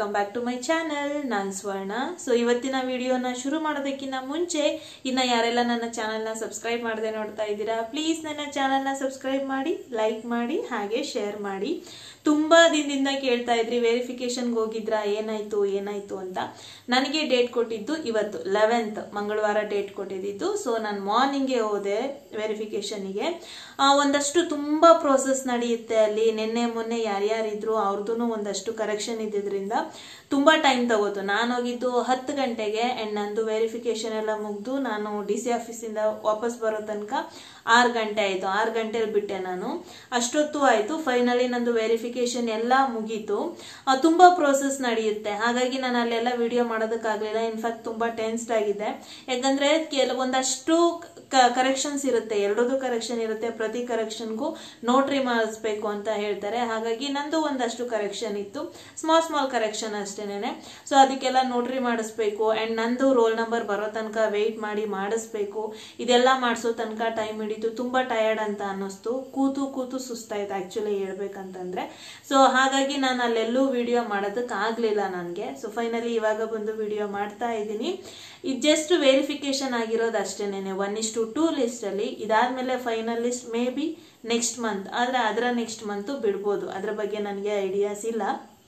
Welcome back to my channel ನಾನು Swarna so ಇವತ್ತಿನ ವಿಡಿಯೋನ ಶುರು ಮಾಡೋದಕ್ಕಿಂತ ಮುಂಚೆ ಇನ್ನ ಯಾರೆಲ್ಲ ನನ್ನ ಚಾನಲ್ನ ಸಬ್ಸ್ಕ್ರೈಬ್ ಮಾಡದೆ ನೋಡ್ತಾ ಇದ್ದೀರಾ ಪ್ಲೀಸ್ ನನ್ನ ಚಾನಲ್ನ ಸಬ್ಸ್ಕ್ರೈಬ್ ಮಾಡಿ ಲೈಕ್ ಮಾಡಿ ಹಾಗೆ ಶೇರ್ ಮಾಡಿ ತುಂಬಾ ದಿನದಿಂದ ಕೇಳ್ತಾ ಇದ್ರಿ ವೆರಿಫಿಕೇಶನ್ಗೆ ಹೋಗಿದ್ರಾ ಏನಾಯ್ತು ಏನಾಯ್ತು ಅಂತ ನನಗೆ ಡೇಟ್ ಕೊಟ್ಟಿದ್ದು ಇವತ್ತು ಲೆವೆಂತ್ ಮಂಗಳವಾರ ಡೇಟ್ ಕೊಟ್ಟಿದ್ದು ಸೊ ನಾನು ಮಾರ್ನಿಂಗ್ಗೆ ಹೋದೆ ವೆರಿಫಿಕೇಶನ್ಗೆ ಒಂದಷ್ಟು ತುಂಬಾ ಪ್ರೋಸೆಸ್ ನಡೆಯುತ್ತೆ ಅಲ್ಲಿ ನಿನ್ನೆ ಮೊನ್ನೆ ಯಾರ್ಯಾರಿದ್ರು ಅವ್ರದ್ದು ಒಂದಷ್ಟು ಕರೆಕ್ಷನ್ ಇದ್ದಿದ್ರಿಂದ ತುಂಬಾ ಟೈಮ್ ತಗೋತು ನಾನು ಹೋಗಿದ್ದು ಹತ್ತು ಗಂಟೆಗೆ ಅಂಡ್ ನಂದು ವೆರಿಫಿಕೇಶನ್ ಎಲ್ಲ ಮುಗ್ದು ನಾನು ಡಿ ಸಿ ಆಫೀಸಿಂದ ವಾಪಸ್ ಬರೋ ತನಕ ಆರು ಗಂಟೆ ಆಯಿತು ಆರು ಗಂಟೆಲಿ ಬಿಟ್ಟೆ ನಾನು ಅಷ್ಟೊತ್ತು ಆಯಿತು ಫೈನಲಿ ನಂದು ವೆರಿಫಿಕೇಶನ್ ಎಲ್ಲ ಮುಗೀತು ಆ, ತುಂಬಾ ಪ್ರೋಸೆಸ್ ನಡೆಯುತ್ತೆ ಹಾಗಾಗಿ ನಾನು ಅಲ್ಲೆಲ್ಲ ವಿಡಿಯೋ ಮಾಡೋದಕ್ಕಾಗಲಿಲ್ಲ ಇನ್ಫ್ಯಾಕ್ಟ್ ತುಂಬಾ ಟೆನ್ಸ್ಡ್ ಆಗಿದೆ ಯಾಕಂದ್ರೆ ಕೆಲವೊಂದಷ್ಟು ಕರೆಕ್ಷನ್ಸ್ ಇರುತ್ತೆ ಎರಡದು ಕರೆಕ್ಷನ್ ಇರುತ್ತೆ ಪ್ರತಿ ಕರೆಕ್ಷನ್ಗೂ ನೋಟ್ರಿ ಮಾಡಿಸ್ಬೇಕು ಅಂತ ಹೇಳ್ತಾರೆ ಹಾಗಾಗಿ ನಂದು ಒಂದಷ್ಟು ಕರೆಕ್ಷನ್ ಇತ್ತು ಸ್ಮಾಲ್ ಸ್ಮಾಲ್ ಕರೆಕ್ಷನ್ ಅಷ್ಟೇನೆ ಸೊ ಅದಕ್ಕೆಲ್ಲ ನೋಟ್ರಿ ಮಾಡಿಸ್ಬೇಕು ಅಂಡ್ ನಂದು ರೋಲ್ ನಂಬರ್ ಬರೋ ತನಕ ವೆಯ್ಟ್ ಮಾಡಿ ಮಾಡಿಸ್ಬೇಕು ಇದೆಲ್ಲ ಮಾಡಿಸೋ ತನಕ ಟೈಮ್ ಹಿಡಿತು ತುಂಬಾ ಟಯರ್ಡ್ ಅಂತ ಅನ್ನಿಸ್ತು ಕೂತು ಕೂತು ಸುಸ್ತಾಯ್ತು ಆಕ್ಚುಲಿ ಹೇಳ್ಬೇಕಂತಂದ್ರೆ ಸೊ ಹಾಗಾಗಿ ನಾನು ಅಲ್ಲೆಲ್ಲೂ ವಿಡಿಯೋ ಮಾಡೋದಕ್ಕೆ ಆಗ್ಲಿಲ್ಲ ನನಗೆ ಸೊ ಫೈನಲಿ ಇವಾಗ ಬಂದು ವಿಡಿಯೋ ಮಾಡ್ತಾ ಇದ್ದೀನಿ ಇದು ಜಸ್ಟ್ ವೆರಿಫಿಕೇಶನ್ ಆಗಿರೋದು ಅಷ್ಟೇನೆ one is to two list ಅಲ್ಲಿ ಇದಾದ್ಮೇಲೆ final list may be next month ಆದ್ರೆ ಅದರ ನೆಕ್ಸ್ಟ್ ಮಂತ್ ಬಿಡ್ಬೋದು ಅದ್ರ ಬಗ್ಗೆ ನನಗೆ ಐಡಿಯಾಸ್ ಇಲ್ಲ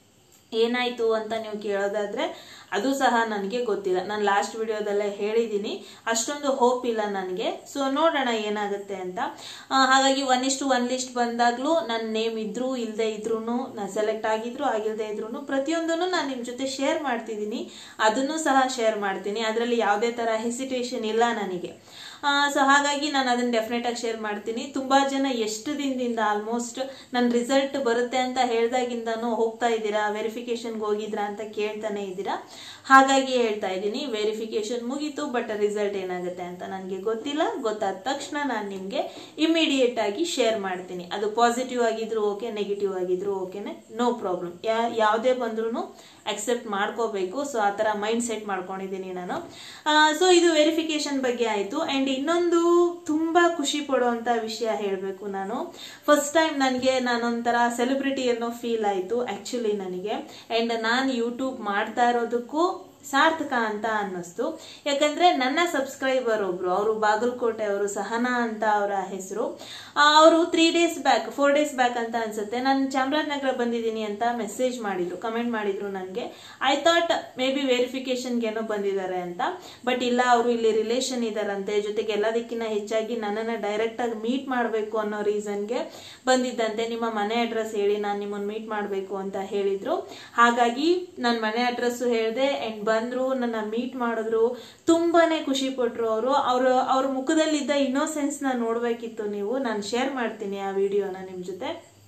ಏನಾಯ್ತು ಅಂತ ನೀವು ಕೇಳೋದಾದ್ರೆ ಅದು ಸಹ ನನಗೆ ಗೊತ್ತಿಲ್ಲ ನಾನು ಲಾಸ್ಟ್ ವಿಡಿಯೋದಲ್ಲೇ ಹೇಳಿದ್ದೀನಿ ಅಷ್ಟೊಂದು ಹೋಪ್ ಇಲ್ಲ ನನಗೆ ಸೊ ನೋಡೋಣ ಏನಾಗುತ್ತೆ ಅಂತ ಆ, ಹಾಗಾಗಿ ಒನ್ ಇಷ್ಟು ಒನ್ ಲಿಸ್ಟ್ ಬಂದಾಗ್ಲೂ ನನ್ನ ನೇಮ್ ಇದ್ರು ಇಲ್ಲದೆ ಇದ್ರೂ ನಾನು ಸೆಲೆಕ್ಟ್ ಆಗಿದ್ರು ಆಗಿಲ್ಲದೆ ಇದ್ರೂ ಪ್ರತಿಯೊಂದನ್ನು ನಾನು ನಿಮ್ಮ ಜೊತೆ ಶೇರ್ ಮಾಡ್ತಿದ್ದೀನಿ ಅದನ್ನು ಸಹ ಶೇರ್ ಮಾಡ್ತೀನಿ ಅದರಲ್ಲಿ ಯಾವುದೇ ಥರ ಹೆಸಿಟೇಷನ್ ಇಲ್ಲ ನನಗೆ ಸೊ ಹಾಗಾಗಿ ನಾನು ಅದನ್ನ ಡೆಫಿನೆಟ್ ಆಗಿ ಶೇರ್ ಮಾಡ್ತೀನಿ ತುಂಬಾ ಜನ ಎಷ್ಟು ದಿನದಿಂದ ಆಲ್ಮೋಸ್ಟ್ ನನ್ನ ರಿಸಲ್ಟ್ ಬರುತ್ತೆ ಅಂತ ಹೇಳ್ದಾಗಿಂದನೂ ಹೋಗ್ತಾ ಇದ್ದೀರಾ ವೆರಿಫಿಕೇಶನ್ಗೆ ಹೋಗಿದ್ರಾ ಅಂತ ಕೇಳ್ತಾನೆ ಇದ್ದೀರಾ ಹಾಗಾಗಿ ಹೇಳ್ತಾ ಇದ್ದೀನಿ ವೆರಿಫಿಕೇಶನ್ ಮುಗೀತು ಬಟ್ ರಿಸಲ್ಟ್ ಏನಾಗುತ್ತೆ ಅಂತ ನನಗೆ ಗೊತ್ತಿಲ್ಲ ಗೊತ್ತಾದ ತಕ್ಷಣ ನಾನು ನಿಮಗೆ ಇಮಿಡಿಯೇಟ್ ಆಗಿ ಶೇರ್ ಮಾಡ್ತೀನಿ ಅದು ಪಾಸಿಟಿವ್ ಆಗಿದ್ರು ಓಕೆ ನೆಗೆಟಿವ್ ಆಗಿದ್ರು ಓಕೆನೆ ನೋ ಪ್ರಾಬ್ಲಮ್ ಯಾವುದೇ ಬಂದ್ರೂ ಅಕ್ಸೆಪ್ಟ್ ಮಾಡ್ಕೋಬೇಕು ಸೊ ಆ ಥರ ಮೈಂಡ್ ಸೆಟ್ ಮಾಡ್ಕೊಂಡಿದ್ದೀನಿ ನಾನು ಸೊ ಇದು ವೆರಿಫಿಕೇಶನ್ ಬಗ್ಗೆ ಆಯಿತು ಆ್ಯಂಡ್ ಇನ್ನೊಂದು ತುಂಬ ಖುಷಿ ಪಡುವಂಥ ವಿಷಯ ಹೇಳಬೇಕು ನಾನು ಫಸ್ಟ್ ಟೈಮ್ ನನಗೆ ನಾನೊಂಥರ ಸೆಲೆಬ್ರಿಟಿ ಅನ್ನೋ ಫೀಲ್ ಆಯಿತು ಆ್ಯಕ್ಚುಲಿ ನನಗೆ ಆ್ಯಂಡ್ ನಾನು ಯೂಟ್ಯೂಬ್ ಮಾಡ್ತಾ ಇರೋದಕ್ಕೂ ಸಾರ್ಥಕ ಅಂತ ಅನ್ನಿಸ್ತು ಯಾಕಂದ್ರೆ ನನ್ನ ಸಬ್ಸ್ಕ್ರೈಬರ್ ಒಬ್ರು ಅವರು ಬಾಗಲಕೋಟೆ ಅವರು ಸಹನಾ ಅಂತ ಅವರ ಹೆಸರು ಅವರು three days back four days back ಅಂತ ಅನ್ಸುತ್ತೆ ನಾನು ಚಾಮರಾಜನಗರ ಬಂದಿದ್ದೀನಿ ಅಂತ ಮೆಸೇಜ್ ಮಾಡಿದ್ರು ಕಮೆಂಟ್ ಮಾಡಿದ್ರು ನನಗೆ ಐ ಥಾಟ್ ಮೇ ಬಿ ವೆರಿಫಿಕೇಶನ್ಗೆ ಏನೋ ಬಂದಿದ್ದಾರೆ ಅಂತ ಬಟ್ ಇಲ್ಲ ಅವರು ಇಲ್ಲಿ ರಿಲೇಷನ್ ಇದಾರಂತೆ ಜೊತೆಗೆ ಎಲ್ಲದಕ್ಕಿಂತ ಹೆಚ್ಚಾಗಿ ನನ್ನನ್ನು ಡೈರೆಕ್ಟ್ ಆಗಿ ಮೀಟ್ ಮಾಡಬೇಕು ಅನ್ನೋ ರೀಸನ್ಗೆ ಬಂದಿದ್ದಂತೆ ನಿಮ್ಮ ಮನೆ ಅಡ್ರೆಸ್ ಹೇಳಿ ನಾನು ನಿಮ್ಮನ್ನು ಮೀಟ್ ಮಾಡಬೇಕು ಅಂತ ಹೇಳಿದ್ರು ಹಾಗಾಗಿ ನನ್ನ ಮನೆ ಅಡ್ರೆಸ್ ಹೇಳಿದೆ ಅಂಡ್ ಬಂದ್ರು ನನ್ನ ಮೀಟ್ ಮಾಡಿದ್ರು ತುಂಬಾನೇ ಖುಷಿ ಪಟ್ರು ಅವರು ಅವ್ರ ಅವ್ರ ಮುಖದಲ್ಲಿದ್ದ ಇನ್ನೋಸೆನ್ಸ್ ನ ನೋಡ್ಬೇಕಿತ್ತು ನೀವು ನಾನು ಶೇರ್ ಮಾಡ್ತೀನಿ ಆ ವಿಡಿಯೋನ ನಿಮ್ ಜೊತೆ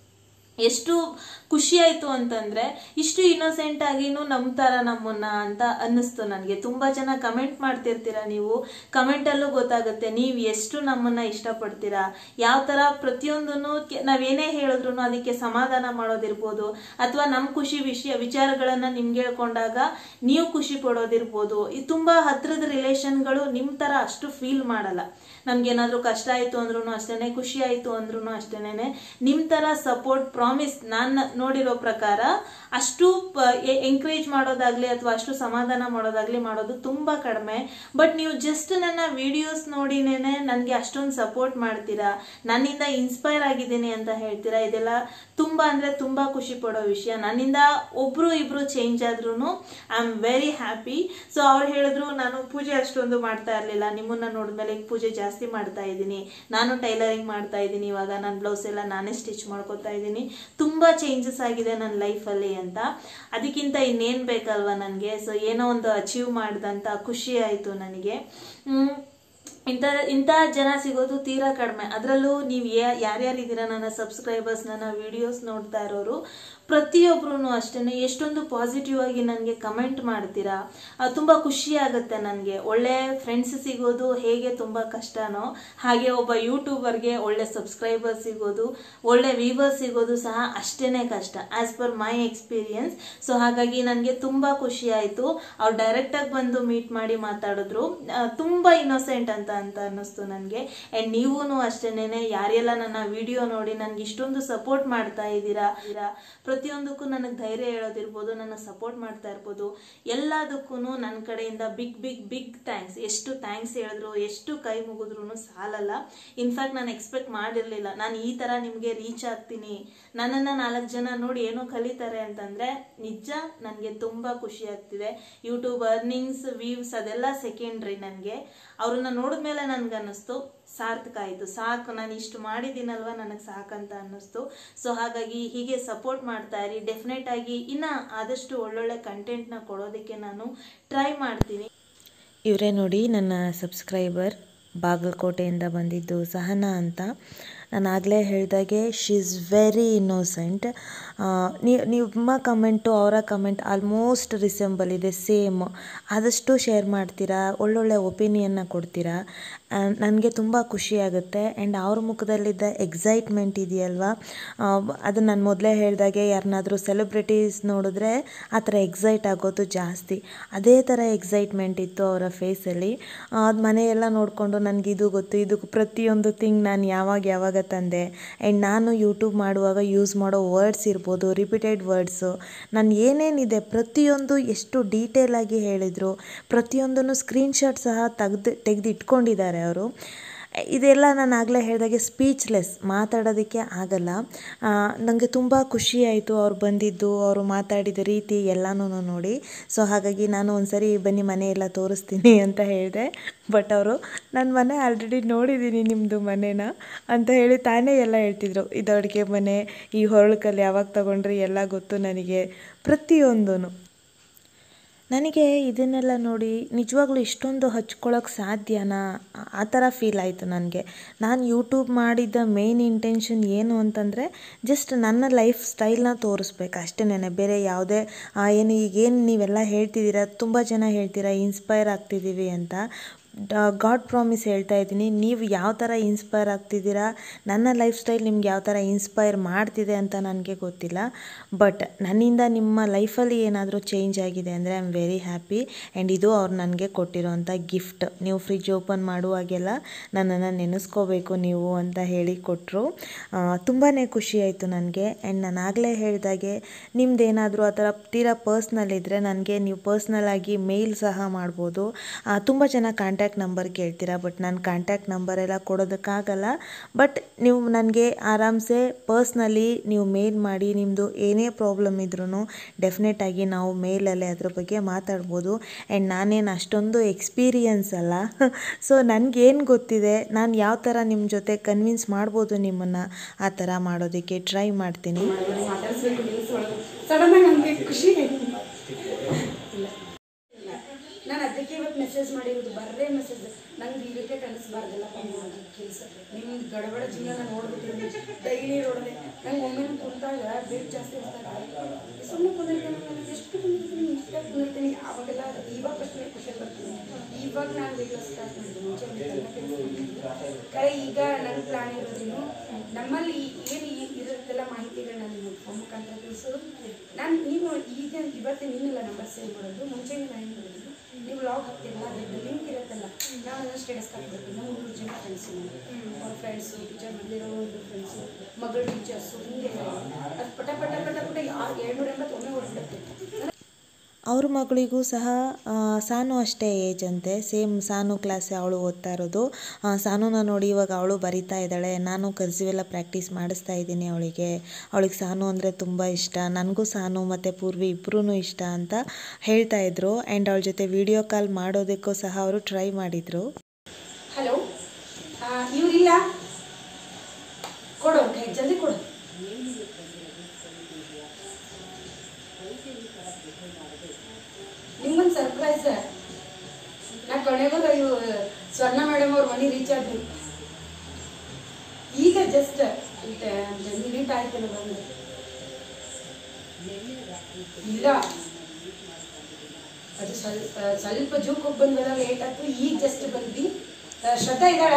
ಎಷ್ಟು ಖುಷಿ ಆಯ್ತು ಅಂತಂದ್ರೆ ಇಷ್ಟು ಇನ್ನೋಸೆಂಟ್ ಆಗಿನೂ ನಂಬ್ತಾರ ನಮ್ಮನ್ನ ಅಂತ ಅನ್ನಿಸ್ತು ನನಗೆ ತುಂಬಾ ಜನ ಕಮೆಂಟ್ ಮಾಡ್ತಿರ್ತೀರಾ ನೀವು ಕಮೆಂಟ್ ಅಲ್ಲೂ ಗೊತ್ತಾಗುತ್ತೆ ನೀವು ಎಷ್ಟು ನಮ್ಮನ್ನ ಇಷ್ಟಪಡ್ತೀರಾ ಯಾವ ತರ ಪ್ರತಿಯೊಂದನ್ನು ನಾವೇನೇ ಹೇಳಿದ್ರು ಅದಕ್ಕೆ ಸಮಾಧಾನ ಮಾಡೋದಿರ್ಬೋದು ಅಥವಾ ನಮ್ಮ ಖುಷಿ ವಿಷಯ ವಿಚಾರಗಳನ್ನ ನಿಮ್ಗೆ ಹೇಳ್ಕೊಂಡಾಗ ನೀವು ಖುಷಿ ಪಡೋದಿರ್ಬೋದು ಇದು ತುಂಬಾ ಹತ್ರದ ರಿಲೇಷನ್ಗಳು ನಿಮ್ ತರ ಅಷ್ಟು ಫೀಲ್ ಮಾಡಲ್ಲ ನಮ್ಗೇನಾದ್ರೂ ಕಷ್ಟ ಆಯ್ತು ಅಂದ್ರೂ ಅಷ್ಟೇನೆ ಖುಷಿ ಆಯ್ತು ಅಂದ್ರೂ ಅಷ್ಟೇನೆ ನಿಮ್ ತರ ಸಪೋರ್ಟ್ ಪ್ರಾಮಿಸ್ ನಾನು ನೋಡಿರೋ ಪ್ರಕಾರ ಅಷ್ಟು ಎಂಕರೇಜ್ ಮಾಡೋದಾಗ್ಲಿ ಅಥವಾ ಅಷ್ಟು ಸಮಾಧಾನ ಮಾಡೋದಾಗ್ಲಿ ಮಾಡೋದು ತುಂಬಾ ಕಡಿಮೆ ಬಟ್ ನೀವು ಜಸ್ಟ್ ನನ್ನ ವಿಡಿಯೋಸ್ ನೋಡಿನೇನೆ ನನಗೆ ಅಷ್ಟೊಂದು ಸಪೋರ್ಟ್ ಮಾಡ್ತೀರಾ ನನ್ನಿಂದ ಇನ್ಸ್ಪೈರ್ ಆಗಿದ್ದೀನಿ ಅಂತ ಹೇಳ್ತೀರಾ ಇದೆಲ್ಲ ತುಂಬಾ ಅಂದ್ರೆ ತುಂಬಾ ಖುಷಿ ಪಡೋ ವಿಷಯ ನನ್ನಿಂದ ಒಬ್ರು ಇಬ್ರು ಚೇಂಜ್ ಆದ್ರೂ I am very happy so ಅವ್ರು ಹೇಳಿದ್ರು ನಾನು ಪೂಜೆ ಅಷ್ಟೊಂದು ಮಾಡ್ತಾ ಇರಲಿಲ್ಲ ನಿಮ್ಮನ್ನ ನೋಡಿದ್ಮೇಲೆ ಈಗ ಪೂಜೆ ಜಾಸ್ತಿ ಮಾಡ್ತಾ ಇದ್ದೀನಿ ನಾನು ಟೈಲರಿಂಗ್ ಮಾಡ್ತಾ ಇದ್ದೀನಿ ಇವಾಗ ನನ್ನ ಬ್ಲೌಸ್ ಎಲ್ಲ ನಾನೇ ಸ್ಟಿಚ್ ಮಾಡ್ಕೊತಾ ಇದ್ದೀನಿ ತುಂಬಾ ಚೇಂಜಸ್ ಆಗಿದೆ ನನ್ನ ಲೈಫಲ್ಲಿ ಅಂತ ಅದಕ್ಕಿಂತ ಇನ್ನೇನ್ ಬೇಕಲ್ವಾ ನನಗೆ ಸೊ ಏನೋ ಒಂದು ಅಚೀವ್ ಮಾಡ್ದಂತ ಖುಷಿ ಆಯ್ತು ನನಗೆ ಹ್ಮ್ ಇಂಥ ಇಂಥ ಜನ ಸಿಗೋದು ತೀರಾ ಕಡಿಮೆ ಅದರಲ್ಲೂ ನೀವು ಯಾರ್ಯಾರಿದ್ದೀರಾ ನನ್ನ ಸಬ್ಸ್ಕ್ರೈಬರ್ಸ್ ನನ್ನ ವಿಡಿಯೋಸ್ ನೋಡ್ತಾ ಇರೋರು ಪ್ರತಿಯೊಬ್ರು ಅಷ್ಟೇ ಎಷ್ಟೊಂದು ಪಾಸಿಟಿವ್ ಆಗಿ ನನಗೆ ಕಮೆಂಟ್ ಮಾಡ್ತೀರಾ ಆ, ತುಂಬಾ ಖುಷಿ ಆಗುತ್ತೆ ನನಗೆ ಒಳ್ಳೆ ಫ್ರೆಂಡ್ಸ್ ಸಿಗೋದು ಹೇಗೆ ತುಂಬಾ ಕಷ್ಟನೋ ಹಾಗೆ ಒಬ್ಬ ಯೂಟ್ಯೂಬರ್ಗೆ ಒಳ್ಳೆ ಸಬ್ಸ್ಕ್ರೈಬರ್ ಸಿಗೋದು ಒಳ್ಳೆ ವ್ಯೂವರ್ ಸಿಗೋದು ಸಹ ಅಷ್ಟೇನೆ ಕಷ್ಟ as per my experience so ಹಾಗಾಗಿ ನನಗೆ ತುಂಬಾ ಖುಷಿ ಆಯ್ತು ಅವ್ರು ಡೈರೆಕ್ಟ್ ಆಗಿ ಬಂದು ಮೀಟ್ ಮಾಡಿ ಮಾತಾಡಿದ್ರು ಆ, ತುಂಬಾ ಇನ್ನೋಸೆಂಟ್ ಅಂತ ಅಂತ ಅನ್ನಿಸ್ತು ನನಗೆ ಆ್ಯಂಡ್ ನೀವೂ ಅಷ್ಟೇನೆ ಯಾರೆಲ್ಲ ನನ್ನ ವಿಡಿಯೋ ನೋಡಿ ನನಗೆ ಇಷ್ಟೊಂದು ಸಪೋರ್ಟ್ ಮಾಡ್ತಾ ಇದ್ದೀರಾ ಇರಾ ಪ್ರತಿಯೊಂದಕ್ಕೂ ನನಗೆ ಧೈರ್ಯ ಹೇಳೋದಿರ್ಬೋದು ನನಗೆ ಸಪೋರ್ಟ್ ಮಾಡ್ತಾ ಇರ್ಬೋದು ಎಲ್ಲದಕ್ಕೂ ನನ್ನ ಕಡೆಯಿಂದ ಬಿಗ್ ಬಿಗ್ ಬಿಗ್ ಥ್ಯಾಂಕ್ಸ್ ಎಷ್ಟು ಥ್ಯಾಂಕ್ಸ್ ಹೇಳಿದ್ರು ಎಷ್ಟು ಕೈ ಮುಗಿದ್ರು ಸಾಲಲ್ಲ ಇನ್ಫ್ಯಾಕ್ಟ್ ನಾನು ಎಕ್ಸ್ಪೆಕ್ಟ್ ಮಾಡಿರಲಿಲ್ಲ ನಾನು ಈ ಥರ ನಿಮಗೆ ರೀಚ್ ಆಗ್ತೀನಿ ನನ್ನನ್ನು ನಾಲ್ಕು ಜನ ನೋಡಿ ಏನೋ ಕಲಿತಾರೆ ಅಂತಂದರೆ ನಿಜ ನನಗೆ ತುಂಬ ಖುಷಿ ಆಗ್ತಿದೆ ಯೂಟ್ಯೂಬ್ ಅರ್ನಿಂಗ್ಸ್ ವ್ಯೂಸ್ ಅದೆಲ್ಲ ಸೆಕೆಂಡ್ರಿ ನನಗೆ ಅವ್ರನ್ನ ನೋಡಿದ್ಮೇಲೆ ನನಗೆ ಅನ್ನಿಸ್ತು ಸಾರ್ಥಕ ಆಯಿತು ಸಾಕು ನಾನು ಇಷ್ಟು ಮಾಡಿದ್ದೀನಲ್ವ ನನಗೆ ಸಾಕಂತ ಅನ್ನಿಸ್ತು ಸೊ ಹಾಗಾಗಿ ಹೀಗೆ ಸಪೋರ್ಟ್ ಮಾಡ್ತಾ ಇರಿ ಡೆಫಿನೆಟ್ ಆಗಿ ಇನ್ನು ಆದಷ್ಟು ಒಳ್ಳೊಳ್ಳೆ ಕಂಟೆಂಟ್ನ ಕೊಡೋದಕ್ಕೆ ನಾನು ಟ್ರೈ ಮಾಡ್ತೀನಿ ಇವರೇ ನೋಡಿ ನನ್ನ ಸಬ್ಸ್ಕ್ರೈಬರ್ ಬಾಗಲಕೋಟೆಯಿಂದ ಬಂದಿದ್ದು ಸಹನಾ ಅಂತ ನಾನು ಆಗಲೇ ಹೇಳಿದಾಗೆ ಶಿ ಈಸ್ ವೆರಿ ಇನ್ನೋಸೆಂಟ್ ನಿಮ್ಮ ಕಮೆಂಟು ಅವರ ಕಮೆಂಟ್ ಆಲ್ಮೋಸ್ಟ್ ರಿಸೆಂಬಲ್ ಇದೆ ಸೇಮ್ ಆದಷ್ಟು ಶೇರ್ ಮಾಡ್ತೀರಾ ಒಳ್ಳೊಳ್ಳೆ ಒಪಿನಿಯನ್ನ ಕೊಡ್ತೀರಾ ನನಗೆ ತುಂಬ ಖುಷಿಯಾಗುತ್ತೆ ಆ್ಯಂಡ್ ಅವ್ರ ಮುಖದಲ್ಲಿದ್ದ ಎಕ್ಸೈಟ್ಮೆಂಟ್ ಇದೆಯಲ್ವಾ ಅದು ನಾನು ಮೊದಲೇ ಹೇಳಿದಾಗೆ ಯಾರನ್ನಾದರೂ ಸೆಲೆಬ್ರಿಟೀಸ್ ನೋಡಿದ್ರೆ ಆ ಥರ ಎಕ್ಸೈಟ್ ಆಗೋದು ಜಾಸ್ತಿ ಅದೇ ಥರ ಎಕ್ಸೈಟ್ಮೆಂಟ್ ಇತ್ತು ಅವರ ಫೇಸಲ್ಲಿ ಅದು ಮನೆಯೆಲ್ಲ ನೋಡಿಕೊಂಡು ನನಗೆ ಇದು ಗೊತ್ತು ಇದು ಪ್ರತಿಯೊಂದು ಥಿಂಗ್ ನಾನು ಯಾವಾಗ ಯಾವಾಗ ತಂದೆ ಆ್ಯಂಡ್ ನಾನು ಯೂಟ್ಯೂಬ್ ಮಾಡುವಾಗ ಯೂಸ್ ಮಾಡೋ ವರ್ಡ್ಸ್ ಇರ್ಬೋದು ರಿಪೀಟೆಡ್ ವರ್ಡ್ಸು ನಾನು ಏನೇನಿದೆ ಪ್ರತಿಯೊಂದು ಎಷ್ಟು ಡೀಟೇಲಾಗಿ ಹೇಳಿದರು ಪ್ರತಿಯೊಂದನ್ನು ಸ್ಕ್ರೀನ್ಶಾಟ್ ಸಹ ತೆಗ್ದು ತೆಗೆದು ಇಟ್ಕೊಂಡಿದ್ದಾರೆ ಅವರು ಇದೆಲ್ಲ ನಾನು ಆಗಲೇ ಹೇಳಿದಾಗೆ ಸ್ಪೀಚ್ಲೆಸ್ ಮಾತಾಡೋದಕ್ಕೆ ಆಗಲ್ಲ ನನಗೆ ತುಂಬ ಖುಷಿ ಆಯಿತು ಅವ್ರು ಬಂದಿದ್ದು ಅವರು ಮಾತಾಡಿದ ರೀತಿ ಎಲ್ಲನೂ ನೋಡಿ ಸೊ ಹಾಗಾಗಿ ನಾನು ಒಂದ್ಸರಿ ಬನ್ನಿ ಮನೆಯೆಲ್ಲ ತೋರಿಸ್ತೀನಿ ಅಂತ ಹೇಳಿದೆ ಬಟ್ ಅವರು ನನ್ನ ಮನೆ ಆಲ್ರೆಡಿ ನೋಡಿದ್ದೀನಿ ನಿಮ್ಮದು ಮನೇನ ಅಂತ ಹೇಳಿ ತಾನೇ ಎಲ್ಲ ಹೇಳ್ತಿದ್ರು ಇದು ಅಡುಗೆ ಮನೆ ಈ ಹೊರಳ್ಕಲ್ಲಿ ಯಾವಾಗ ತಗೊಂಡ್ರಿ ಎಲ್ಲ ಗೊತ್ತು ನನಗೆ ಪ್ರತಿಯೊಂದೂ ನನಗೆ ಇದನ್ನೆಲ್ಲ ನೋಡಿ ನಿಜವಾಗ್ಲೂ ಇಷ್ಟೊಂದು ಹಚ್ಕೊಳ್ಳೋಕೆ ಸಾಧ್ಯನಾ ಆ ಥರ ಫೀಲ್ ಆಯಿತು ನನಗೆ ನಾನು ಯೂಟ್ಯೂಬ್ ಮಾಡಿದ್ದ ಮೇನ್ ಇಂಟೆನ್ಷನ್ ಏನು ಅಂತಂದರೆ ಜಸ್ಟ್ ನನ್ನ ಲೈಫ್ ಸ್ಟೈಲ್ನ ತೋರಿಸ್ಬೇಕು ಅಷ್ಟೇನೆ ಬೇರೆ ಯಾವುದೇ ಏನು ಈಗೇನು ನೀವೆಲ್ಲ ಹೇಳ್ತಿದ್ದೀರಾ ತುಂಬ ಜನ ಹೇಳ್ತೀರಾ ಇನ್ಸ್ಪೈರ್ ಆಗ್ತಿದ್ದೀವಿ ಅಂತ ಗಾಡ್ ಪ್ರಾಮಿಸ್ ಹೇಳ್ತಾ ಇದ್ದೀನಿ ನೀವು ಯಾವ ಥರ ಇನ್ಸ್ಪೈರ್ ಆಗ್ತಿದ್ದೀರಾ ನನ್ನ ಲೈಫ್ ಸ್ಟೈಲ್ ನಿಮ್ಗೆ ಯಾವ ಥರ ಇನ್ಸ್ಪೈರ್ ಮಾಡ್ತಿದೆ ಅಂತ ನನಗೆ ಗೊತ್ತಿಲ್ಲ ಬಟ್ ನನ್ನಿಂದ ನಿಮ್ಮ ಲೈಫಲ್ಲಿ ಏನಾದರೂ ಚೇಂಜ್ ಆಗಿದೆ ಅಂದರೆ I am very happy and ಇದು ಅವ್ರು ನನಗೆ ಕೊಟ್ಟಿರೋಂಥ ಗಿಫ್ಟ್ ನೀವು ಫ್ರಿಜ್ ಓಪನ್ ಮಾಡುವಾಗೆಲ್ಲ ನನ್ನನ್ನು ನೆನೆಸ್ಕೋಬೇಕು ನೀವು ಅಂತ ಹೇಳಿ ಕೊಟ್ಟರು ತುಂಬಾ ಖುಷಿ ಆಯಿತು ನನಗೆ ಆ್ಯಂಡ್ ನಾನು ಆಗಲೇ ಹೇಳಿದಾಗೆ ನಿಮ್ದೇನಾದರೂ ಆ ಥರ ತೀರಾ ಪರ್ಸ್ನಲ್ ಇದ್ದರೆ ನನಗೆ ನೀವು ಪರ್ಸ್ನಲಾಗಿ ಮೇಲ್ ಸಹ ಮಾಡ್ಬೋದು ತುಂಬ ಜನ ಕಾಂಟ್ಯಾಕ್ಟ್ ನಂಬರ್ ಕೇಳ್ತೀರಾ ಬಟ್ ನಾನು ಕಾಂಟ್ಯಾಕ್ಟ್ ನಂಬರ್ ಎಲ್ಲ ಕೊಡೋದಕ್ಕಾಗಲ್ಲ ಬಟ್ ನೀವು ನನಗೆ ಆರಾಮ್ಸೆ ಪರ್ಸ್ನಲಿ ನೀವು ಮೇಲ್ ಮಾಡಿ ನಿಮ್ಮದು ಏನೇ ಪ್ರಾಬ್ಲಮ್ ಇದ್ರೂ ಡೆಫಿನೆಟಾಗಿ ನಾವು ಮೇಲಲ್ಲೇ ಅದ್ರ ಬಗ್ಗೆ ಮಾತಾಡ್ಬೋದು ಆ್ಯಂಡ್ ನಾನೇನು ಅಷ್ಟೊಂದು ಎಕ್ಸ್ಪೀರಿಯನ್ಸ್ ಅಲ್ಲ ಸೊ ನನಗೇನು ಗೊತ್ತಿದೆ ನಾನು ಯಾವ ಥರ ನಿಮ್ಮ ಜೊತೆ ಕನ್ವಿನ್ಸ್ ಮಾಡ್ಬೋದು ನಿಮ್ಮನ್ನು ಆ ಥರ ಮಾಡೋದಕ್ಕೆ ಟ್ರೈ ಮಾಡ್ತೀನಿ ಮಾತಾಡಿಸ್ಬೇಕು ನ್ಯೂಸ್ ಒಳಗೆ ಸಡನ್ ಆಗಿ ನನಗೆ ಖುಷಿ ಆಯ್ತು ನಾನು ಅದಕ್ಕೆ ಇವತ್ತು ಮೆಸೇಜ್ ಮಾಡಿರೋದು ಬರ್ರೇ ಮೆಸೇಜ್ ನಂಗೆ ಇದಕ್ಕೆ ಕಲಿಸ್ಬಾರ್ದಲ್ಲಪ್ಪ ಮಾಡೋದು ಕೆಲಸ ನಿಮ್ದು ಗಡಬಡ ಜೀವನ ನೋಡ್ಬಿಟ್ಟಿದ್ದೀನಿ ಡೈಲಿ ನೋಡಿದೆ ನಂಗೆ ಒಮ್ಮೆ ಕುಂತಾಗ ವೇಟ್ ಜಾಸ್ತಿ ಇರ್ತಾರೆ ಸುಮ್ಮನೆ ಕುಂದಿರ್ತೀನಿ ನಾನು ಎಷ್ಟು ಕುಂದಿರ್ತೀನಿ ಇಷ್ಟೇ ಕುಂದಿರ್ತೀನಿ ಅವಾಗೆಲ್ಲ ಇವಾಗ ಅಷ್ಟೇ ಖುಷಿ ಬರ್ತೀನಿ ಇವಾಗ ನಾನು ವೀಡಿಯೋ ಸ್ಟಾರ್ಟ್ ಮಾಡಿದ್ದೀನಿ ಮುಂಚೆ ಒಂದು ಸಣ್ಣ ಕೆಲಸ ಮಾಡಿದ್ದೆ. ಕರೆ ಈಗ ನನ್ನ ಪ್ಲಾನ್ ಇರೋದೇನು ನಮ್ಮಲ್ಲಿ ಏನು ಇರುತ್ತೆಲ್ಲ ಮಾಹಿತಿಗಳನ್ನ ನಿಮಗೆ ಫೋನ್ ಮುಖಾಂತರ ತಿಳಿಸೋದು ನಾನು ನೀವು ಈಗ ಇವತ್ತೇ ನೀನೆಲ್ಲ ನಂಬರ್ ಸೇವ್ ಮಾಡೋದು ಮುಂಚೆನೇ ನಾನು ಏನು ಮಾಡೋದು ನೀವು ಲಾಗ್ ಹಾಕ್ತಿರಲ್ಲ ಅದ್ರದ್ದು ಲಿಂಕ್ ಇರುತ್ತಲ್ಲ ನಾನು ಅದನ್ನು ಸ್ಟೇಟಸ್ ಹಾಕ್ಬಿಡ್ತೀನಿ ನಾವು ಮೂರು ಜನ ಫ್ರೆಂಡ್ಸು ಅವ್ರ ಫ್ರೆಂಡ್ಸು ಟೀಚರ್ ಬಂದಿರೋ ಒಂದು ಫ್ರೆಂಡ್ಸು ಮಗಳ ಟೀಚರ್ಸು ಹಿಂಗೆ ಅದು ಪಟ ಪಟ ಪಟ ಪಟ ಎರಡುನೂರ ಎಂಬತ್ತು ಒಮ್ಮೆ ಹೊರಬಿಡುತ್ತೆ ಅವ್ರ ಮಗಳಿಗೂ ಸಹ ಆ, ಸಾನು ಅಷ್ಟೇ ಏಜ್ ಅಂತೆ ಸೇಮ್ ಸಾನು ಕ್ಲಾಸ್ ಅವಳು ಓದ್ತಾ ಇರೋದು ಆ, ಸಾನುನ ನೋಡಿ ಇವಾಗ ಅವಳು ಬರಿತಾ ಇದ್ದಾಳೆ ನಾನು ಕರ್ಸಿವೆಲ್ಲ ಪ್ರಾಕ್ಟೀಸ್ ಮಾಡಿಸ್ತಾ ಇದ್ದೀನಿ ಅವಳಿಗೆ ಅವಳಿಗೆ ಸಾನು ಅಂದರೆ ತುಂಬ ಇಷ್ಟ ನನಗೂ ಸಾನು ಮತ್ತು ಪೂರ್ವಿ ಇಬ್ಬರೂ ಇಷ್ಟ ಅಂತ ಹೇಳ್ತಾ ಇದ್ರು ಆ್ಯಂಡ್ ಅವಳ ಜೊತೆ ವಿಡಿಯೋ ಕಾಲ್ ಮಾಡೋದಕ್ಕೂ ಸಹ ಅವರು ಟ್ರೈ ಮಾಡಿದರು ಹಲೋ ಇವರಿಲ್ಲ ಕೊಡು ಕೈ ಜಲ್ದಿ ಕೊಡು ನಿಮ್ಗೊಂದು ಸರ್ಪ್ರೈಸ್ ನಾ ಕೊನೆಗೂ ಇವು ಸ್ವರ್ಣ ಮೇಡಮ್ ಅವ್ರ ಮನೆ ರೀಚ್ ಆದ್ವಿ ಈಗ ಜಸ್ಟ್ ಮಿನಿಟ್ ಆಯ್ತಲ್ಲ ಬಂದು ಇಲ್ಲ ಅದು ಸ್ವಲ್ಪ ಸ್ವಲ್ಪ ಜೂಕ್ ಹೋಗಿ ಬಂದ್ವಲ್ಲ ಲೇಟ್ ಆಯ್ತು ಈಗ ಜಸ್ಟ್ ಬಂದ್ವಿ ಆ, ಶ್ರದ್ಧಾ ಇದ್ದಾಳ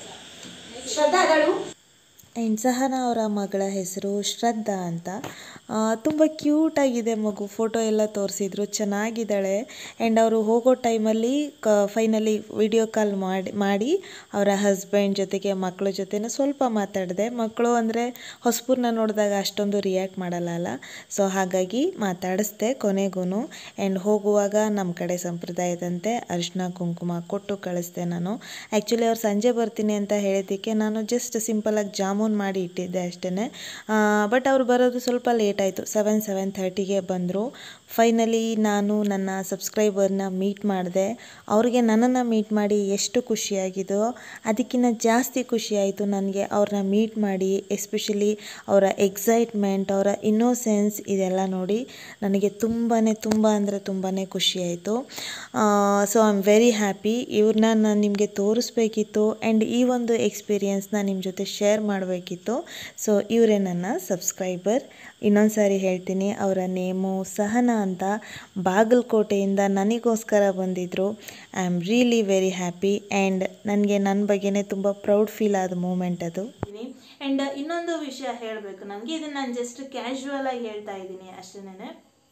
ಶ್ರದ್ಧಾ ಅದಾಳು ಆ್ಯಂಡ್ ಸಹನಾ ಅವರ ಮಗಳ ಹೆಸರು ಶ್ರದ್ಧಾ ಅಂತ ತುಂಬ ಕ್ಯೂಟಾಗಿದೆ ಮಗು ಫೋಟೋ ಎಲ್ಲ ತೋರಿಸಿದ್ರು ಚೆನ್ನಾಗಿದ್ದಾಳೆ ಆ್ಯಂಡ್ ಅವರು ಹೋಗೋ ಟೈಮಲ್ಲಿ ಕ ಫೈನಲಿ ವಿಡಿಯೋ ಕಾಲ್ ಮಾಡಿ ಮಾಡಿ ಅವರ ಹಸ್ಬೆಂಡ್ ಜೊತೆಗೆ ಮಕ್ಕಳ ಜೊತೆನೂ ಸ್ವಲ್ಪ ಮಾತಾಡಿದೆ ಮಕ್ಕಳು ಅಂದರೆ ಹೊಸಪೂರ್ನ ನೋಡಿದಾಗ ಅಷ್ಟೊಂದು ರಿಯಾಕ್ಟ್ ಮಾಡಲ್ಲ ಅಲ್ಲ ಸೊ ಹಾಗಾಗಿ ಮಾತಾಡಿಸ್ದೆ ಕೊನೆಗೂ ಆ್ಯಂಡ್ ಹೋಗುವಾಗ ನಮ್ಮ ಕಡೆ ಸಂಪ್ರದಾಯದಂತೆ ಅರಿಶಿನ ಕುಂಕುಮ ಕೊಟ್ಟು ಕಳಿಸ್ದೆ ನಾನು ಆ್ಯಕ್ಚುಲಿ ಅವ್ರು ಸಂಜೆ ಬರ್ತೀನಿ ಅಂತ ಹೇಳಿದ್ದಕ್ಕೆ ನಾನು ಜಸ್ಟ್ ಸಿಂಪಲಾಗಿ ಜಾಮೂನ್ ಮಾಡಿ ಇಟ್ಟಿದ್ದೆ ಅಷ್ಟೇ ಬಟ್ ಅವ್ರು ಬರೋದು ಸ್ವಲ್ಪ ಲೇಟ್ ಆಯಿತು ಸೆವೆನ್ ಸೆವೆನ್ ಥರ್ಟಿಗೆ ಬಂದರು ಫೈನಲಿ ನಾನು ನನ್ನ ಸಬ್ಸ್ಕ್ರೈಬರ್ನ ಮೀಟ್ ಮಾಡಿದೆ ಅವ್ರಿಗೆ ನನ್ನನ್ನು ಮೀಟ್ ಮಾಡಿ ಎಷ್ಟು ಖುಷಿಯಾಗಿದೋ ಅದಕ್ಕಿಂತ ಜಾಸ್ತಿ ಖುಷಿಯಾಯಿತು ನನಗೆ ಅವ್ರನ್ನ ಮೀಟ್ ಮಾಡಿ ಎಸ್ಪೆಷಲಿ ಅವರ ಎಕ್ಸೈಟ್ಮೆಂಟ್ ಅವರ ಇನ್ನೋಸೆನ್ಸ್ ಇದೆಲ್ಲ ನೋಡಿ ನನಗೆ ತುಂಬಾ ತುಂಬ ಅಂದರೆ ತುಂಬಾ ಖುಷಿಯಾಯಿತು so I am very happy ಇವ್ರನ್ನ ನಾನು ನಿಮಗೆ ತೋರಿಸ್ಬೇಕಿತ್ತು ಆ್ಯಂಡ್ ಈ ಒಂದು ಎಕ್ಸ್ಪೀರಿಯೆನ್ಸ್ನ ನಿಮ್ಮ ಜೊತೆ ಶೇರ್ ಮಾಡಬೇಕಿತ್ತು ಸೊ ಇವರೇ ನನ್ನ ಸಬ್ಸ್ಕ್ರೈಬರ್ ಇನ್ನೊಂದು ಸಾರಿ ಹೇಳ್ತೀನಿ ಅವರ ನೇಮು ಸಹನಾ ಅಂತ ಬಾಗಲಕೋಟೆಯಿಂದ ನನಗೋಸ್ಕರ ಬಂದಿದ್ದರು I am really very happy and ನನಗೆ ನನ್ನ ಬಗ್ಗೆನೇ ತುಂಬ ಪ್ರೌಡ್ ಫೀಲ್ ಆದ ಮೂಮೆಂಟ್ ಅದು ಅಂಡ್ ಇನ್ನೊಂದು ವಿಷಯ ಹೇಳಬೇಕು ನನಗೆ ಇದನ್ನ ನಾನು ಜಸ್ಟ್ ಕ್ಯಾಶುವಲ್ ಆಗಿ ಹೇಳ್ತಾ ಇದ್ದೀನಿ ಅಷ್ಟೇನೆ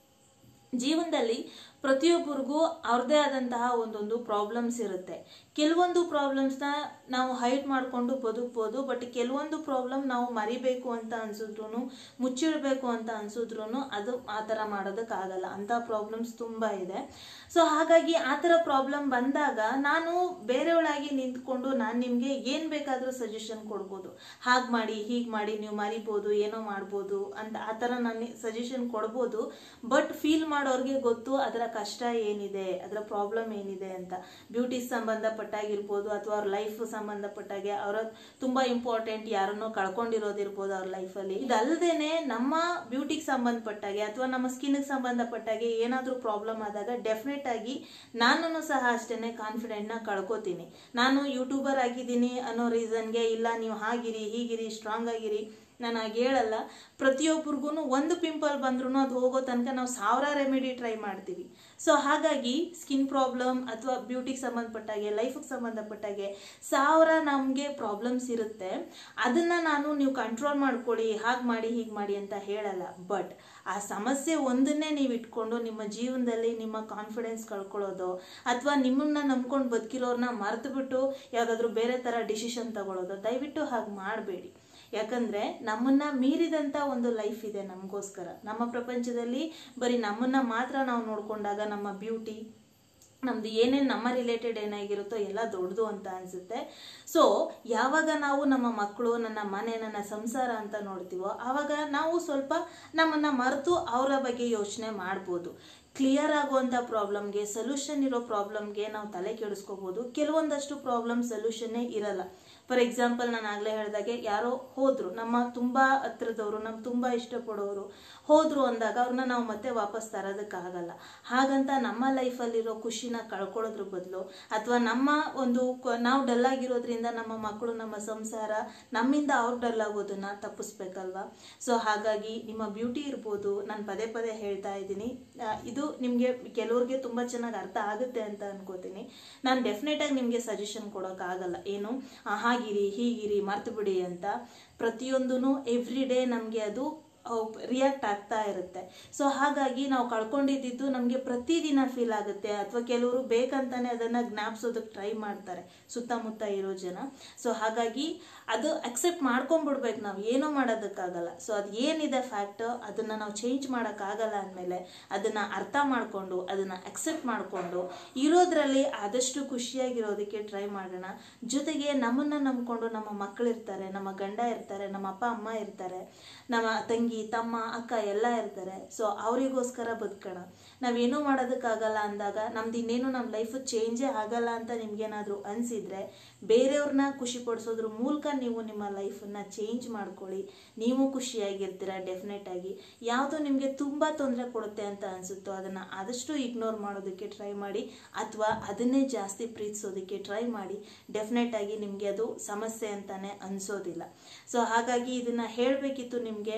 ಜೀವನದಲ್ಲಿ ಪ್ರತಿಯೊಬ್ಬರಿಗೂ ಅವ್ರದ್ದೇ ಆದಂತಹ ಒಂದೊಂದು ಪ್ರಾಬ್ಲಮ್ಸ್ ಇರುತ್ತೆ ಕೆಲವೊಂದು ಪ್ರಾಬ್ಲಮ್ಸ್ನ ನಾವು ಹೈಟ್ ಮಾಡಿಕೊಂಡು ಬದುಕ್ಬೋದು ಬಟ್ ಕೆಲವೊಂದು ಪ್ರಾಬ್ಲಮ್ ನಾವು ಮರಿಬೇಕು ಅಂತ ಅನ್ಸಿದ್ರು ಮುಚ್ಚಿಡಬೇಕು ಅಂತ ಅನ್ಸಿದ್ರು ಅದು ಆ ಥರ ಮಾಡೋದಕ್ಕಾಗಲ್ಲ ಅಂಥ ಪ್ರಾಬ್ಲಮ್ಸ್ ತುಂಬ ಇದೆ ಸೊ ಹಾಗಾಗಿ ಆ ಥರ ಪ್ರಾಬ್ಲಮ್ ಬಂದಾಗ ನಾನು ಬೇರೆಯವಳಾಗಿ ನಿಂತ್ಕೊಂಡು ನಾನು ನಿಮಗೆ ಏನು ಬೇಕಾದರೂ ಸಜೆಷನ್ ಕೊಡ್ಬೋದು ಹಾಗೆ ಮಾಡಿ ಹೀಗೆ ಮಾಡಿ ನೀವು ಮರಿಬೋದು ಏನೋ ಮಾಡ್ಬೋದು ಅಂತ ಆ ಥರ ನಾನು ಸಜೆಷನ್ ಕೊಡ್ಬೋದು ಬಟ್ ಫೀಲ್ ಮಾಡೋರಿಗೆ ಗೊತ್ತು ಅದರ ಕಷ್ಟ ಏನಿದೆ ಅದರ ಪ್ರಾಬ್ಲಮ್ ಏನಿದೆ ಅಂತ ಬ್ಯೂಟಿ ಸಂಬಂಧಪಟ್ಟಾಗಿರ್ಬೋದು ಅಥವಾ ಅವ್ರ ಲೈಫ್ ಸಂಬಂಧಪಟ್ಟಾಗೆ ಅವರ ತುಂಬಾ ಇಂಪಾರ್ಟೆಂಟ್ ಯಾರನ್ನೋ ಕಳ್ಕೊಂಡಿರೋದಿರ್ಬೋದು ಅವ್ರ ಲೈಫಲ್ಲಿ ಇದಲ್ದೇನೆ ನಮ್ಮ ಬ್ಯೂಟಿಗೆ ಸಂಬಂಧಪಟ್ಟಾಗೆ ಅಥವಾ ನಮ್ಮ ಸ್ಕಿನ್ಗೆ ಸಂಬಂಧಪಟ್ಟಾಗೆ ಏನಾದರೂ ಪ್ರಾಬ್ಲಮ್ ಆದಾಗ ಡೆಫಿನೆಟ್ ಆಗಿ ನಾನು ಸಹ ಅಷ್ಟೇನೆ ಕಾನ್ಫಿಡೆಂಟ್ನ ಕಳ್ಕೊತೀನಿ ನಾನು ಯೂಟ್ಯೂಬರ್ ಆಗಿದ್ದೀನಿ ಅನ್ನೋ ರೀಸನ್ಗೆ ಇಲ್ಲ ನೀವು ಹಾಗಿರಿ ಹೀಗಿರಿ ಸ್ಟ್ರಾಂಗ್ ಆಗಿರಿ ನಾನು ಹಾಗೆ ಹೇಳಲ್ಲ ಪ್ರತಿಯೊಬ್ಬರಿಗೂ ಒಂದು ಪಿಂಪಲ್ ಬಂದ್ರೂ ಅದು ಹೋಗೋ ತನಕ ನಾವು ಸಾವಿರ ರೆಮಿಡಿ ಟ್ರೈ ಮಾಡ್ತೀವಿ ಸೊ ಹಾಗಾಗಿ ಸ್ಕಿನ್ ಪ್ರಾಬ್ಲಮ್ ಅಥವಾ ಬ್ಯೂಟಿಗೆ ಸಂಬಂಧಪಟ್ಟಾಗೆ ಲೈಫಿಗೆ ಸಂಬಂಧಪಟ್ಟಾಗೆ ಸಾವಿರ ನಮಗೆ ಪ್ರಾಬ್ಲಮ್ಸ್ ಇರುತ್ತೆ ಅದನ್ನು ನಾನು ನೀವು ಕಂಟ್ರೋಲ್ ಮಾಡ್ಕೊಳ್ಳಿ ಹಾಗೆ ಮಾಡಿ ಹೀಗೆ ಮಾಡಿ ಅಂತ ಹೇಳಲ್ಲ ಬಟ್ ಆ ಸಮಸ್ಯೆ ಒಂದನ್ನೇ ನೀವು ಇಟ್ಕೊಂಡು ನಿಮ್ಮ ಜೀವನದಲ್ಲಿ ನಿಮ್ಮ ಕಾನ್ಫಿಡೆನ್ಸ್ ಕಳ್ಕೊಳ್ಳೋದು ಅಥವಾ ನಿಮ್ಮನ್ನ ನಂಬ್ಕೊಂಡು ಬದುಕಿರೋರ್ನ ಮರೆತು ಬಿಟ್ಟು ಯಾವುದಾದ್ರೂ ಬೇರೆ ಥರ ಡಿಸಿಷನ್ ತಗೊಳ್ಳೋದು ದಯವಿಟ್ಟು ಹಾಗೆ ಮಾಡಬೇಡಿ ಯಾಕಂದ್ರೆ ನಮ್ಮನ್ನ ಮೀರಿದಂತ ಒಂದು ಲೈಫ್ ಇದೆ ನಮಗೋಸ್ಕರ ನಮ್ಮ ಪ್ರಪಂಚದಲ್ಲಿ ಬರೀ ನಮ್ಮನ್ನ ಮಾತ್ರ ನಾವು ನೋಡ್ಕೊಂಡಾಗ ನಮ್ಮ ಬ್ಯೂಟಿ ನಮ್ದು ಏನೇನು ನಮ್ಮ ರಿಲೇಟೆಡ್ ಏನಾಗಿರುತ್ತೋ ಎಲ್ಲ ದೊಡ್ಡದು ಅಂತ ಅನ್ಸುತ್ತೆ ಸೊ ಯಾವಾಗ ನಾವು ನಮ್ಮ ಮಕ್ಕಳು ನನ್ನ ಮನೆ ನನ್ನ ಸಂಸಾರ ಅಂತ ನೋಡ್ತೀವೋ ಆವಾಗ ನಾವು ಸ್ವಲ್ಪ ನಮ್ಮನ್ನ ಮರೆತು ಅವರ ಬಗ್ಗೆ ಯೋಚನೆ ಮಾಡ್ಬೋದು ಕ್ಲಿಯರ್ ಆಗುವಂಥ ಪ್ರಾಬ್ಲಮ್ಗೆ ಸೊಲ್ಯೂಷನ್ ಇರೋ ಪ್ರಾಬ್ಲಮ್ಗೆ ನಾವು ತಲೆ ಕೆಡಿಸ್ಕೋಬೋದು ಕೆಲವೊಂದಷ್ಟು ಪ್ರಾಬ್ಲಮ್ ಸೊಲ್ಯೂಷನ್ನೇ ಇರಲ್ಲ ಫಾರ್ ಎಕ್ಸಾಂಪಲ್ ನಾನು ಆಗಲೇ ಹೇಳಿದಾಗೆ ಯಾರೋ ಹೋದ್ರು ನಮ್ಮ ತುಂಬಾ ಹತ್ರದವರು ನಮ್ಗೆ ತುಂಬಾ ಇಷ್ಟಪಡೋರು ಹೋದ್ರು ಅಂದಾಗ ಅವ್ರನ್ನ ನಾವು ಮತ್ತೆ ವಾಪಸ್ ತರೋದಕ್ಕಾಗಲ್ಲ ಹಾಗಂತ ನಮ್ಮ ಲೈಫಲ್ಲಿರೋ ಖುಷಿನ ಕಳ್ಕೊಳ್ಳೋದ್ರ ಬದಲು ಅಥವಾ ನಮ್ಮ ಒಂದು ಕ- ನಾವು ಡಲ್ ಆಗಿರೋದ್ರಿಂದ ನಮ್ಮ ಮಕ್ಕಳು ನಮ್ಮ ಸಂಸಾರ ನಮ್ಮಿಂದ ಅವ್ರು ಡಲ್ ಆಗೋದನ್ನ ತಪ್ಪಿಸ್ಬೇಕಲ್ವಾ ಸೊ ಹಾಗಾಗಿ ನಿಮ್ಮ ಬ್ಯೂಟಿ ಇರ್ಬೋದು ನಾನು ಪದೇ ಪದೇ ಹೇಳ್ತಾ ಇದ್ದೀನಿ ಆ, ಇದು ನಿಮಗೆ ಕೆಲವ್ರಿಗೆ ತುಂಬ ಚೆನ್ನಾಗಿ ಅರ್ಥ ಆಗುತ್ತೆ ಅಂತ ಅನ್ಕೋತೀನಿ ನಾನು ಡೆಫಿನೆಟ್ ಆಗಿ ನಿಮಗೆ ಸಜೆಷನ್ ಕೊಡೋಕ್ಕಾಗಲ್ಲ ಏನು ಆ, ಹಾಗಿರಿ ಹೀಗಿರಿ ಮರ್ತು ಬಿಡಿ ಅಂತ ಪ್ರತಿಯೊಂದೂ ಎವ್ರಿ ಡೇ ನಮಗೆ ಅದು ರಿಯಾಕ್ಟ್ ಆಗ್ತಾ ಇರುತ್ತೆ ಸೊ ಹಾಗಾಗಿ ನಾವು ಕಳ್ಕೊಂಡಿದ್ದು ನಮಗೆ ಪ್ರತಿದಿನ ಫೀಲ್ ಆಗುತ್ತೆ ಅಥವಾ ಕೆಲವರು ಬೇಕಂತಾನೆ ಅದನ್ನ ಜ್ಞಾಪಿಸೋದಕ್ಕೆ ಟ್ರೈ ಮಾಡ್ತಾರೆ ಸುತ್ತಮುತ್ತ ಇರೋ ಜನ ಸೊ ಹಾಗಾಗಿ ಅದು ಅಕ್ಸೆಪ್ಟ್ ಮಾಡ್ಕೊಂಡ್ಬಿಡ್ಬೇಕು ನಾವು ಏನೂ ಮಾಡೋದಕ್ಕಾಗಲ್ಲ ಸೊ ಅದು ಏನಿದೆ ಫ್ಯಾಕ್ಟ್ ಅದನ್ನ ನಾವು ಚೇಂಜ್ ಮಾಡೋಕ್ಕಾಗಲ್ಲ ಅಂದಮೇಲೆ ಅದನ್ನ ಅರ್ಥ ಮಾಡಿಕೊಂಡು ಅದನ್ನ ಅಕ್ಸೆಪ್ಟ್ ಮಾಡಿಕೊಂಡು ಇರೋದ್ರಲ್ಲಿ ಆದಷ್ಟು ಖುಷಿಯಾಗಿರೋದಕ್ಕೆ ಟ್ರೈ ಮಾಡೋಣ ಜೊತೆಗೆ ನಮ್ಮನ್ನ ನಂಬ್ಕೊಂಡು ನಮ್ಮ ಮಕ್ಕಳಿರ್ತಾರೆ ನಮ್ಮ ಗಂಡ ಇರ್ತಾರೆ ನಮ್ಮ ಅಪ್ಪ ಅಮ್ಮ ಇರ್ತಾರೆ ನಮ್ಮ ತಂಗಿ ತಮ್ಮ ಅಕ್ಕ ಎಲ್ಲ ಇರ್ತಾರೆ ಸೊ ಅವರಿಗೋಸ್ಕರ ಬದುಕೋಣ ನಾವೇನೂ ಮಾಡೋದಕ್ಕಾಗಲ್ಲ ಅಂದಾಗ ನಮ್ದು ಇನ್ನೇನು ನಮ್ಮ ಲೈಫ್ ಚೇಂಜೇ ಆಗಲ್ಲ ಅಂತ ನಿಮ್ಗೇನಾದರೂ ಅನಿಸಿದ್ರೆ ಬೇರೆಯವ್ರನ್ನ ಖುಷಿ ಪಡಿಸೋದ್ರ ಮೂಲಕ ನೀವು ನಿಮ್ಮ ಲೈಫನ್ನ ಚೇಂಜ್ ಮಾಡ್ಕೊಳ್ಳಿ ನೀವು ಖುಷಿಯಾಗಿರ್ತೀರ ಡೆಫಿನೆಟ್ ಆಗಿ ಯಾವುದು ನಿಮಗೆ ತುಂಬ ತೊಂದರೆ ಕೊಡುತ್ತೆ ಅಂತ ಅನಿಸುತ್ತೋ ಅದನ್ನು ಆದಷ್ಟು ಇಗ್ನೋರ್ ಮಾಡೋದಕ್ಕೆ ಟ್ರೈ ಮಾಡಿ ಅಥವಾ ಅದನ್ನೇ ಜಾಸ್ತಿ ಪ್ರೀತಿಸೋದಕ್ಕೆ ಟ್ರೈ ಮಾಡಿ ಡೆಫಿನೆಟ್ ಆಗಿ ನಿಮಗೆ ಅದು ಸಮಸ್ಯೆ ಅಂತಾನೆ ಅನಿಸೋದಿಲ್ಲ ಸೊ ಹಾಗಾಗಿ ಇದನ್ನ ಹೇಳಬೇಕಿತ್ತು ನಿಮಗೆ ನಾನು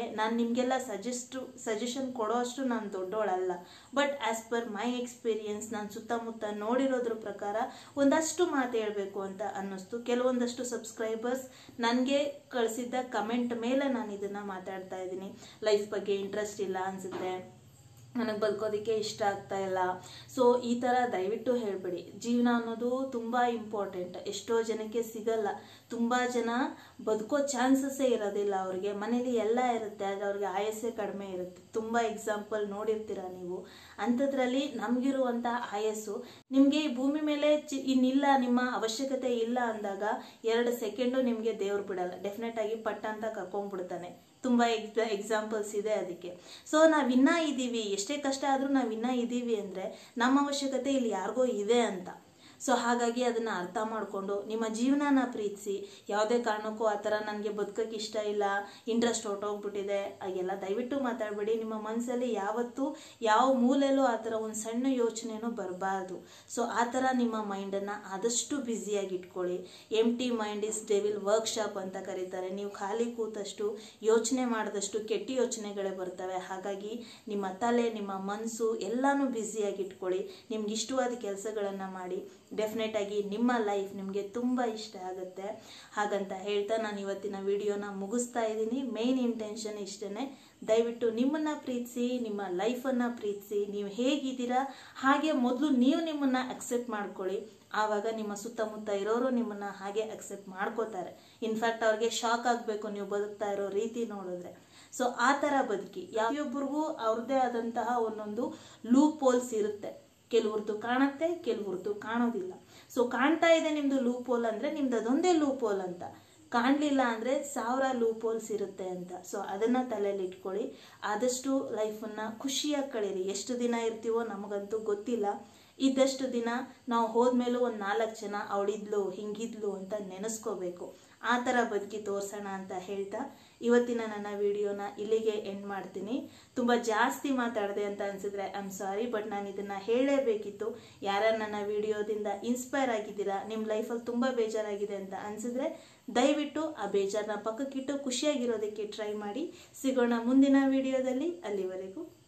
ನಿಮಗೆಲ್ಲ ಸಜೆಸ್ಟ್ ಸಜೆಷನ್ ಕೊಡೋ ಅಷ್ಟು ನಾನು ದೊಡ್ಡೋಳಲ್ಲ but as per my experience ನಾನು ಸುತ್ತಮುತ್ತ ನೋಡಿರೋದ್ರ ಪ್ರಕಾರ ಒಂದಷ್ಟು ಮಾತು ಹೇಳಬೇಕು ಅಂತ ಅನ್ನಿಸ್ತು ಕೆಲವೊಂದಷ್ಟು ಸಬ್ಸ್ಕ್ರೈಬರ್ಸ್ ನನಗೆ ಕಳಿಸಿದ್ದ ಕಮೆಂಟ್ ಮೇಲೆ ನಾನು ಇದನ್ನು ಮಾತಾಡ್ತಾ ಇದ್ದೀನಿ ಲೈಫ್ ಬಗ್ಗೆ ಇಂಟ್ರೆಸ್ಟ್ ಇಲ್ಲ ಅನಿಸುತ್ತೆ ನನಗೆ ಬದುಕೋದಕ್ಕೆ ಇಷ್ಟ ಆಗ್ತಾ ಇಲ್ಲ ಸೊ ಈ ಥರ ದಯವಿಟ್ಟು ಹೇಳಬೇಡಿ ಜೀವನ ಅನ್ನೋದು ತುಂಬ ಇಂಪಾರ್ಟೆಂಟ್ ಎಷ್ಟೋ ಜನಕ್ಕೆ ಸಿಗಲ್ಲ ತುಂಬ ಜನ ಬದುಕೋ ಚಾನ್ಸಸ್ಸೇ ಇರೋದಿಲ್ಲ ಅವ್ರಿಗೆ ಮನೇಲಿ ಎಲ್ಲ ಇರುತ್ತೆ ಆದರೆ ಅವ್ರಿಗೆ ಆಯಸ್ಸೇ ಕಡಿಮೆ ಇರುತ್ತೆ ತುಂಬ ಎಕ್ಸಾಂಪಲ್ ನೋಡಿರ್ತೀರ ನೀವು ಅಂಥದ್ರಲ್ಲಿ ನಮಗಿರುವಂಥ ಆಯಸ್ಸು ನಿಮಗೆ ಈ ಭೂಮಿ ಮೇಲೆ ಚಿ ಇನ್ನಿಲ್ಲ ನಿಮ್ಮ ಅವಶ್ಯಕತೆ ಇಲ್ಲ ಅಂದಾಗ ಎರಡು ಸೆಕೆಂಡು ನಿಮಗೆ ದೇವ್ರು ಬಿಡಲ್ಲ ಡೆಫಿನೆಟ್ ಆಗಿ ಪಟ್ಟ ಅಂತ ಕರ್ಕೊಂಡ್ಬಿಡ್ತಾನೆ ತುಂಬ ಎಕ್ಸಾ ಎಕ್ಸಾಂಪಲ್ಸ್ ಇದೆ ಅದಕ್ಕೆ ಸೊ ನಾವಿನ್ನ ಇದ್ದೀವಿ ಎಷ್ಟೇ ಕಷ್ಟ ಆದರೂ ನಾವಿನ್ನ ಇದ್ದೀವಿ ಅಂದರೆ ನಮ್ಮ ಅವಶ್ಯಕತೆ ಇಲ್ಲಿ ಯಾರಿಗೋ ಇದೆ ಅಂತ ಸೊ ಹಾಗಾಗಿ ಅದನ್ನು ಅರ್ಥ ಮಾಡಿಕೊಂಡು ನಿಮ್ಮ ಜೀವನನ ಪ್ರೀತಿಸಿ ಯಾವುದೇ ಕಾರಣಕ್ಕೂ ಆ ಥರ ನನಗೆ ಬದುಕೋಕ್ಕೆ ಇಷ್ಟ ಇಲ್ಲ ಇಂಟ್ರೆಸ್ಟ್ ಹೊರಟೋಗ್ಬಿಟ್ಟಿದೆ ಹಾಗೆಲ್ಲ ದಯವಿಟ್ಟು ಮಾತಾಡಬೇಡಿ ನಿಮ್ಮ ಮನಸ್ಸಲ್ಲಿ ಯಾವತ್ತೂ ಯಾವ ಮೂಲೆಯಲ್ಲೂ ಆ ಥರ ಒಂದು ಸಣ್ಣ ಯೋಚನೆನೂ ಬರಬಾರ್ದು ಸೊ ಆ ಥರ ನಿಮ್ಮ ಮೈಂಡನ್ನು ಆದಷ್ಟು ಬ್ಯುಸಿಯಾಗಿ ಇಟ್ಕೊಳ್ಳಿ empty mind is devil workshop ಅಂತ ಕರೀತಾರೆ ನೀವು ಖಾಲಿ ಕೂತಷ್ಟು ಯೋಚನೆ ಮಾಡಿದಷ್ಟು ಕೆಟ್ಟ ಯೋಚನೆಗಳೇ ಬರ್ತವೆ ಹಾಗಾಗಿ ನಿಮ್ಮ ತಲೆ ನಿಮ್ಮ ಮನಸ್ಸು ಎಲ್ಲನೂ ಬ್ಯುಸಿಯಾಗಿ ಇಟ್ಕೊಳ್ಳಿ ನಿಮ್ಗೆ ಇಷ್ಟವಾದ ಕೆಲಸಗಳನ್ನು ಮಾಡಿ ಡೆಫಿನೆಟ್ ಆಗಿ ನಿಮ್ಮ ಲೈಫ್ ನಿಮಗೆ ತುಂಬ ಇಷ್ಟ ಆಗುತ್ತೆ ಹಾಗಂತ ಹೇಳ್ತಾ ನಾನು ಇವತ್ತಿನ ವಿಡಿಯೋನ ಮುಗಿಸ್ತಾ ಇದ್ದೀನಿ ಮೇನ್ ಇಂಟೆನ್ಷನ್ ಇಷ್ಟೇ ದಯವಿಟ್ಟು ನಿಮ್ಮನ್ನು ಪ್ರೀತಿಸಿ ನಿಮ್ಮ ಲೈಫನ್ನು ಪ್ರೀತಿಸಿ ನೀವು ಹೇಗಿದ್ದೀರಾ ಹಾಗೆ ಮೊದಲು ನೀವು ನಿಮ್ಮನ್ನು ಅಕ್ಸೆಪ್ಟ್ ಮಾಡ್ಕೊಳ್ಳಿ ಆವಾಗ ನಿಮ್ಮ ಸುತ್ತಮುತ್ತ ಇರೋರು ನಿಮ್ಮನ್ನು ಹಾಗೆ ಅಕ್ಸೆಪ್ಟ್ ಮಾಡ್ಕೋತಾರೆ ಇನ್ಫ್ಯಾಕ್ಟ್ ಅವ್ರಿಗೆ ಶಾಕ್ ಆಗಬೇಕು ನೀವು ಬದುಕ್ತಾ ಇರೋ ರೀತಿ ನೋಡಿದ್ರೆ ಸೊ ಆ ಥರ ಬದುಕಿ ಯಾವ್ಯೊಬ್ಬರಿಗೂ ಅವ್ರದ್ದೇ ಆದಂತಹ ಒಂದೊಂದು ಲೂಪ್ ಹೋಲ್ಸ್ ಇರುತ್ತೆ ಕೆಲವ್ರದ್ದು ಕಾಣುತ್ತೆ ಕೆಲವ್ರದ್ದು ಕಾಣೋದಿಲ್ಲ ಸೊ ಕಾಣ್ತಾ ಇದೆ ನಿಮ್ಮದು ಲೂಪ್ ಹೋಲ್ ಅಂದರೆ ನಿಮ್ದು ಅದೊಂದೇ ಲೂಪ್ ಹೋಲ್ ಅಂತ ಕಾಣಲಿಲ್ಲ ಅಂದರೆ ಸಾವಿರ ಲೂಪ್ ಹೋಲ್ಸ್ ಇರುತ್ತೆ ಅಂತ ಸೊ ಅದನ್ನು ತಲೆಯಲ್ಲಿ ಇಟ್ಕೊಳ್ಳಿ ಆದಷ್ಟು ಲೈಫನ್ನು ಖುಷಿಯಾಗಿ ಕಳೀರಿ ಎಷ್ಟು ದಿನ ಇರ್ತೀವೋ ನಮಗಂತೂ ಗೊತ್ತಿಲ್ಲ ಇದ್ದಷ್ಟು ದಿನ ನಾವು ಹೋದ್ಮೇಲೂ ಒಂದು ನಾಲ್ಕು ಜನ ಅವಳಿದ್ಲು ಹಿಂಗಿದ್ಲು ಅಂತ ನೆನೆಸ್ಕೋಬೇಕು ಆ ಥರ ಬದುಕಿ ತೋರಿಸೋಣ ಅಂತ ಹೇಳ್ತಾ ಇವತ್ತಿನ ನನ್ನ ವಿಡಿಯೋನ ಇಲ್ಲಿಗೆ ಎಂಡ್ ಮಾಡ್ತೀನಿ ತುಂಬ ಜಾಸ್ತಿ ಮಾತಾಡಿದೆ ಅಂತ ಅನಿಸಿದ್ರೆ ಐ ಆಮ್ ಸಾರಿ ಬಟ್ ನಾನು ಇದನ್ನು ಹೇಳಲೇಬೇಕಿತ್ತು ಯಾರ್ಯಾರು ನನ್ನ ವಿಡಿಯೋದಿಂದ ಇನ್ಸ್ಪೈರ್ ಆಗಿದ್ದೀರಾ ನಿಮ್ಮ ಲೈಫಲ್ಲಿ ತುಂಬ ಬೇಜಾರಾಗಿದೆ ಅಂತ ಅನಿಸಿದ್ರೆ ದಯವಿಟ್ಟು ಆ ಬೇಜಾರನ್ನ ಪಕ್ಕಕ್ಕಿಟ್ಟು ಖುಷಿಯಾಗಿರೋದಕ್ಕೆ ಟ್ರೈ ಮಾಡಿ ಸಿಗೋಣ ಮುಂದಿನ ವಿಡಿಯೋದಲ್ಲಿ ಅಲ್ಲಿವರೆಗೂ